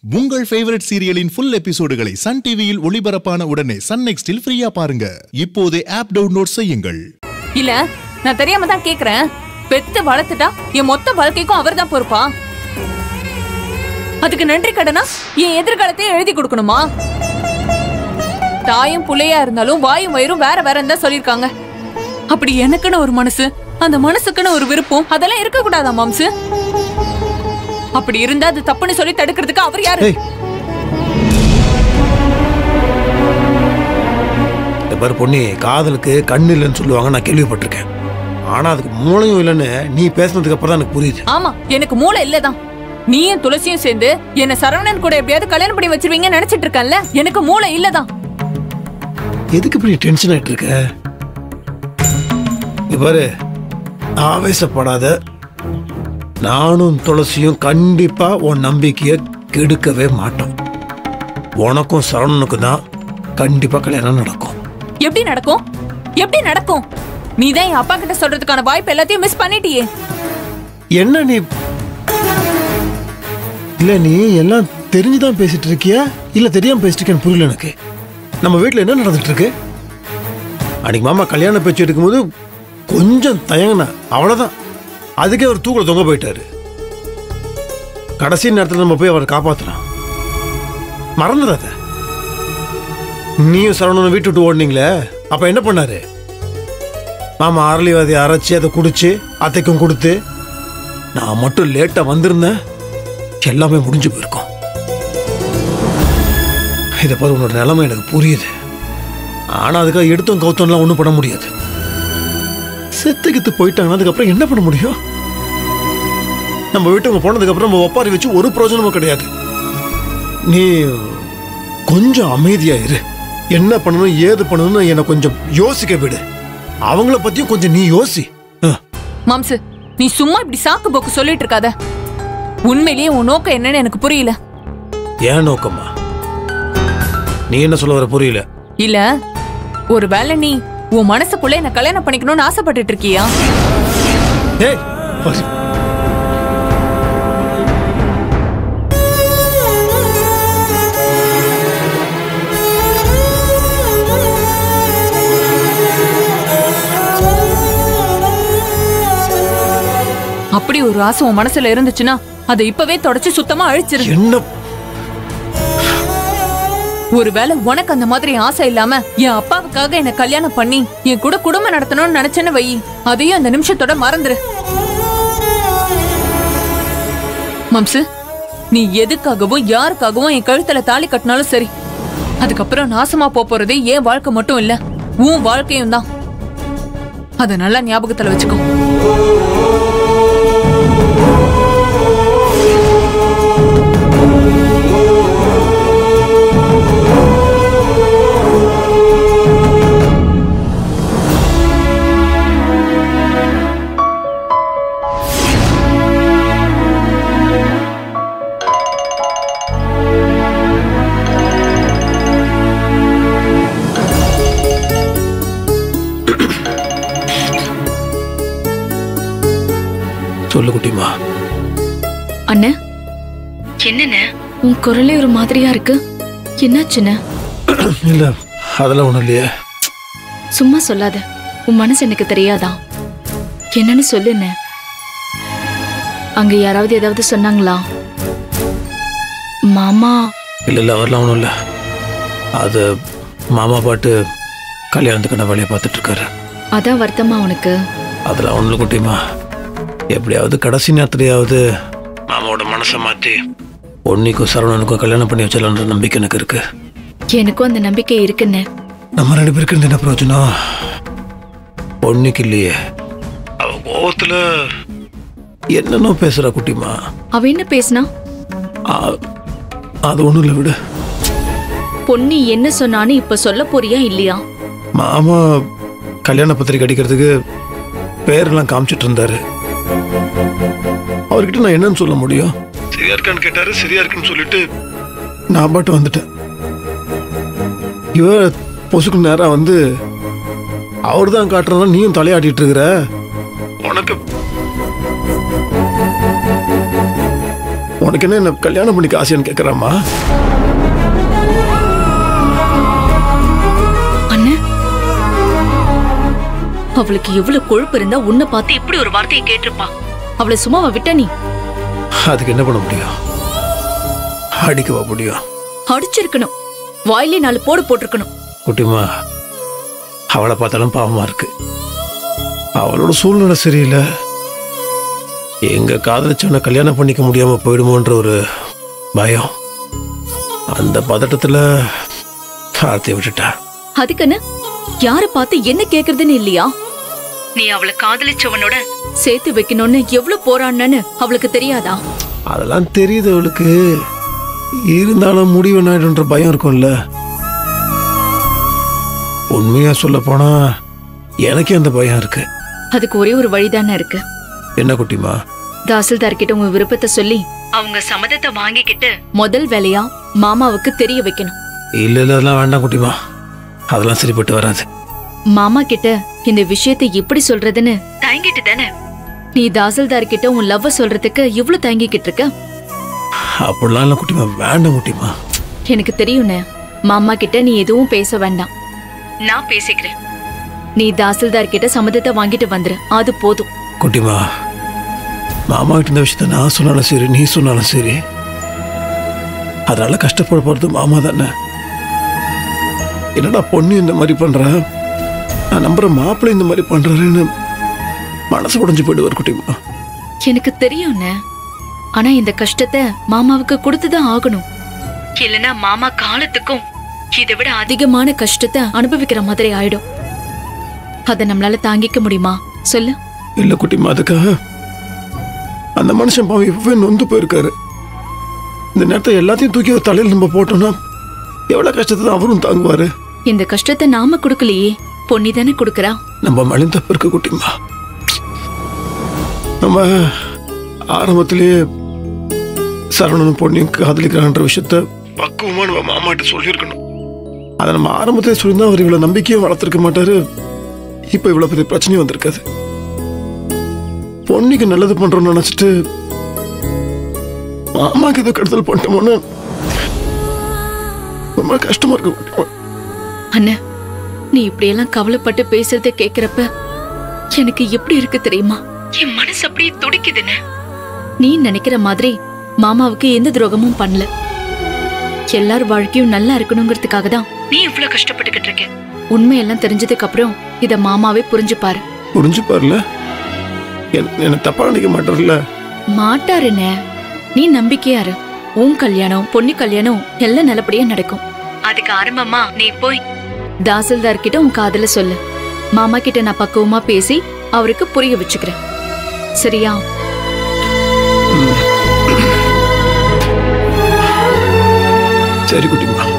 உங்கள் ஃபேவரட் சீரியலின் ஃபுல் எபிசோடுகளை சன் டிவியில் ஒளிபரப்பான உடனே சன் நெக்ஸ்டில் ஃப்ரீயா பாருங்க இப்போதே ஆப் டவுன்லோட் செய்யுங்கள் இல்ல நான் தெரியாம தான் கேக்குறேன் பெத்து வளர்த்துட்டா என் மொத்த வாழ்க்கைக்கும் அவர்தான் பொறுப்பா அதுக்கு நன்றி கடனா என் எதிர்காலத்தையும் எழுதி கொடுக்கணுமா தாயும் புள்ளையா இருந்தாலும் வாயும் வயிறும் வேற வேற தான் சொல்லிருக்காங்க அப்படி எனக்குன்னு ஒரு மனசு அந்த மனசுக்குன்னு ஒரு விருப்பம் அதெல்லாம் இருக்க கூடாதா மாம்சு அப்படி இருந்தா அது தப்புன்னு சொல்லி தடுக்கிறதுக்கு அவர் யாரு ஏய் இந்த பாரு பொண்ணி காதலுக்கு கண்ணு இல்லைன்னு சொல்லுவாங்க நான் கேள்விப்பட்டிருக்கேன் ஆனா அதுக்கு மூளையும் இல்லைன்னு நீ பேசுனதுக்கு அப்புறம் தான் எனக்கு புரியுது ஆமா எனக்கு மூளை இல்லதான் நீயும் துளசியும் சேர்ந்து என்ன சரவணன் கூட எப்படியாவது கல்யாணம் பண்ணி வச்சிருவீங்கன்னு நினைச்சிட்டு இருக்கேன்ல எனக்கு மூளை இல்லதான் எதுக்கு இப்படி டென்ஷன் ஆயிட்டு இருக்க இங்க பாரு ஆவேசப்படாத நானும் துளசியும் கண்டிப்பா உன் நம்பிக்கையை கெடுக்கவே மாட்டோம் உனக்கும் சரவணனுக்கும் தான் கண்டிப்பா கல்யாணம் நடக்கும் எப்படி நடக்கும் எப்படி நடக்கும் நீதான் என் அப்பா கிட்ட சொல்றதுக்கான வாய்ப்பு எல்லாத்தையும் மிஸ் பண்ணிட்டியே என்ன நீ இல்ல நீ எல்லாம் தெரிஞ்சுதான் பேசிட்டு இருக்கியா இல்ல தெரியாம பேசிட்டு இருக்கேன்னு புரியல எனக்கு நம்ம வீட்ல என்ன நடந்துட்டு இருக்கு அன்னைக்கு மாமா கல்யாண பேச்சு எடுக்கும்போது கொஞ்சம் தயங்கின அவ்வளவுதான் அதுக்கே அவர் தூக்குல தொங்க போயிட்டாரு கடைசி நேரத்தில் நம்ம போய் அவரை காப்பாத்தலாம் மறந்துடாத நீயும் சரவணனும் வீட்டு விட்டு ஓடுனீங்களே அப்ப என்ன பண்ணாரு மாமா அரளிவாதி அரைச்சி அதை குடிச்சு அத்தைக்கும் கொடுத்து நான் மட்டும் லேட்டா வந்திருந்தேன் எல்லாமே முடிஞ்சு போயிருக்கும் இதை பாரு உன்னோட நிலைமை எனக்கு புரியுது ஆனா அதுக்காக எடுத்தோம் கவுத்தோம்லாம் ஒன்றும் பண்ண முடியாது செத்து கித்து போயிட்டாங்கன்னா அதுக்கப்புறம் என்ன பண்ண முடியும் நம்ம வீட்டுக்கு போனதுக்கப்புறம் நம்ம ஒப்பாரி வச்சு ஒரு பிரயோஜனமும் கிடையாது நீ கொஞ்சம் அமைதியா இரு என்ன பண்ணணும் ஏது பண்ணணும்னு என்னை கொஞ்சம் யோசிக்க விடு அவங்கள பத்தியும் கொஞ்சம் நீ யோசி ஆ. மாம்சு நீ சும்மா இப்படி சாக்கு போக்கு சொல்லிட்டு இருக்காத உண்மையிலேயே உன் நோக்கம் என்னன்னு எனக்கு புரியல ஏன் நோக்கம்மா நீ என்ன சொல்ல வர புரியல இல்ல ஒருவேளை நீ உன் மனசுக்குள்ள என்ன கல்யாணம் பண்ணிக்கணும்னு ஆசைப்பட்டுட்டு இருக்கியா ஏய் பாரு. அப்படி ஒரு ஆசை உன் மனசுல இருந்துச்சுன்னா அதை இப்பவே தொடச்சு சுத்தமா அழிச்சிரு என்ன ஒருவேளை உனக்கு அந்த மாதிரி ஆசை இல்லாம என் அப்பாவுக்காக என்ன கல்யாணம் பண்ணி என் கூட குடும்பம் நடத்தணும்னு நினைச்சேன்னு வை அதையும் அந்த நிமிஷத்தோட மறந்துரு மம்சு நீ எதுக்காகவும் யாருக்காகவும் என் கழுத்துல தாலி கட்டினாலும் சரி அதுக்கப்புறம் நாசமா போப் போறதே என் வாழ்க்கை மட்டும் இல்ல உன் வாழ்க்கையும் தான் அத நல்லா ஞாபகத்துல வச்சுக்கோ சொல்லு குட்டிமா அண்ணே என்னண்ணே உன் குரலே ஒரு மாதிரியா இருக்கு என்னாச்சுண்ணே இல்ல அதெல்லாம் ஒண்ணும் இல்லையே சும்மா சொல்லாத உன் மனசு எனக்கு தெரியாதா என்னன்னு சொல்லுண்ணே அங்க யாராவது ஏதாவது சொன்னாங்களா மாமா இல்ல இல்ல அவரெல்லாம் ஒண்ணும் இல்ல அது மாமா பாட்டு கல்யாணத்துக்கான வேலையை பார்த்துட்டு இருக்காரு அதான் வருத்தமா உனக்கு அதெல்லாம் ஒண்ணு குட்டிமா எப்படியாவது கடைசி நேரத்துலயாவது மாமாவோட மனசை மாத்தி பொன்னிக்கும் சரவணனுக்கும் கல்யாணம் பண்ணி வச்சிடலான்ற நம்பிக்கை எனக்கு இருக்கு எனக்கும் அந்த நம்பிக்கை இருக்குண்ணே நம்ம ரெண்டு பேருக்கு இருந்து என்ன பிரயோஜனம் பொண்ணுக்கு இல்லையே அவ கோவத்துல என்னென்னோ பேசுறா குட்டிமா அவ என்ன பேசினா ஆ- அது ஒண்ணும் இல்லை விடு பொன்னி என்ன சொன்னான்னு இப்ப சொல்ல போறியா இல்லையா மாமா கல்யாண பத்திரிக்கை அடிக்கிறதுக்கு பேரெல்லாம் காமிச்சிட்டு இருந்தாரு அவர்கிட்ட நான் என்னன்னு சொல்ல முடியும் சரியா இருக்கான்னு கேட்டாரு சரியா இருக்குன்னு சொல்லிட்டு நான் பாட்டு வந்துட்டேன் இவ பொசுக்கு நேரா வந்து அவர் தான் காட்டுறதா நீயும் தலையாட்டிட்டு இருக்கிற உனக்கு உனக்கு என்ன என்ன கல்யாணம் பண்ணிக்க ஆசையான்னு கேட்குறாம்மா அண்ணே அவளுக்கு எவ்வளவு கொழுப்பு இருந்தா உன்னை பார்த்து இப்படி ஒரு வார்த்தையை கேட்டிருப்பா அவளை சும்மாவா விட்ட நீ அதுக்கு என்ன பண்ண முடியும் அடிக்கவா முடியும் அடிச்சிருக்கணும் வாயிலே நாலு போடு போட்டிருக்கணும் குட்டிமா அவளை பார்த்தாலும் பாவமா இருக்கு அவளோட சூழ்நிலை சரியில்லை எங்க காதலிச்சவனை கல்யாணம் பண்ணிக்க முடியாம போயிடுமோன்ற ஒரு பயம் அந்த பதட்டத்துல ஆர்த்தியை விட்டுட்டா அதுக்குன்னு யார பார்த்து என்ன கேக்குறதுன்னு இல்லையா நீ அவளை காதலிச்சவனோட சேர்த்து வைக்கணும்னு எவ்வளவு போராடினு அவளுக்கு தெரியாதா அதெல்லாம் தெரியுது அவளுக்கு இருந்தாலும் முடிவு நாயிடுன்ற பயம் இருக்கும்ல உண்மையா சொல்ல போனா எனக்கே அந்த பயம் இருக்கு அதுக்கு ஒரே ஒரு வழிதானே இருக்கு என்ன குட்டிமா தாசில்தார் கிட்ட உங்க விருப்பத்தை சொல்லி அவங்க சம்மதத்தை வாங்கிக்கிட்டு முதல் வேலையா மாமாவுக்கு தெரிய வைக்கணும் இல்ல இல்ல அதெல்லாம் வேண்டாம் குட்டிமா அதெல்லாம் சரிப்பட்டு வராது மாமா கிட்ட இந்த விஷயத்தை எப்படி சொல்றதுன்னு தயங்கிட்டு தானே நீ தாசில்தார் கிட்ட உன் லவ்வ சொல்றதுக்கு இவ்ளோ தயங்கிக்கிட்டு இருக்க அப்படிலாம் இல்லை குட்டிமா வேண்டாம் குட்டிமா எனக்கு தெரியும்னே மாமா கிட்ட நீ எதுவும் பேச வேண்டாம் நான் பேசிக்கிறேன் நீ தாசில்தார் கிட்ட சம்மதத்தை வாங்கிட்டு வந்துரு அது போதும் குட்டிமா மாமா கிட்ட இந்த விஷயத்த நான் சொன்னாலும் சரி நீ சொன்னாலும் சரி அதனால கஷ்டப்பட போறது மாமா தானே என்னடா பொண்ணு இந்த மாதிரி பண்ற நான் நம்புற மாப்பிள்ளை இந்த மாதிரி பண்றாருன்னு மனசு உடைஞ்சு போயிடுவார் குட்டிமா எனக்கு தெரியும்னே ஆனா இந்த கஷ்டத்தை மாமாவுக்கு கொடுத்துதான் ஆகணும் இல்லனா மாமா காலத்துக்கும் இதை விட அதிகமான கஷ்டத்தை அனுபவிக்கிற மாதிரி ஆயிடும் அத நம்மளால தாங்கிக்க முடியுமா சொல்லு இல்ல குட்டிமா அதுக்காக அந்த மனுஷன் பாவம் இப்பவே நொந்து போயிருக்காரு இந்த நேரத்தை எல்லாத்தையும் தூக்கி அவர் தலையில் நம்ம போட்டோம்னா எவ்வளவு கஷ்டத்தை தான் அவரும் தாங்குவாரு இந்த கஷ்டத்தை நாம கொடுக்கலையே பொன்னி தானே கொடுக்கறா நம்ம மலிந்த தப்பு குட்டிமா நம்ம ஆரம்பத்திலேயே சரவணனும் பொண்ணையும் காதலிக்கிறான்ற விஷயத்த பக்குவமா நம்ம மாமாட்ட சொல்லியிருக்கணும் அதை நம்ம ஆரம்பத்திலே சொல்லியிருந்தா அவர் இவ்வளவு நம்பிக்கையும் வளர்த்துருக்க மாட்டாரு இப்ப இவ்வளவு பெரிய பிரச்சனையும் வந்திருக்காது பொண்ணுக்கு நல்லது பண்றோம்னு நினைச்சிட்டு மாமாக்கு ஏதோ கெடுதல் பண்ணிட்டோமோன்னு ரொம்ப கஷ்டமா இருக்கு குட்டிமா. அண்ணா நீ இப்படியெல்லாம் கவலைப்பட்டு பேசுறத கேக்குறப்ப எனக்கு எப்படி இருக்கு தெரியுமா என் மனசு அப்படியே துடிக்குதுன்னு நீ நினைக்கிற மாதிரி மாமாவுக்கு எந்த துரோகமும் பண்ணல எல்லார் வாழ்க்கையும் நல்லா இருக்கணுங்கிறதுக்காக தான் நீ இவ்ளோ கஷ்டப்பட்டுக்கிட்டு இருக்க உண்மையெல்லாம் தெரிஞ்சதுக்கு அப்புறம் இத மாமாவே புரிஞ்சுப்பாரு புரிஞ்சுப்பார்ல என்ன என்ன தப்பா நினைக்க மாட்டார்ல மாட்டாருண்ணே நீ நம்பிக்கையாரு உன் கல்யாணம் பொண்ணு கல்யாணம் எல்லாம் நல்லபடியா நடக்கும் அதுக்கு ஆரம்பமா நீ போய் தாசில்தார் கிட்ட உன் காதல சொல்லு மாமா கிட்ட நான் பக்குவமா பேசி அவருக்கு புரிய வச்சுக்கிறேன் சரியா சரி குட்டிமா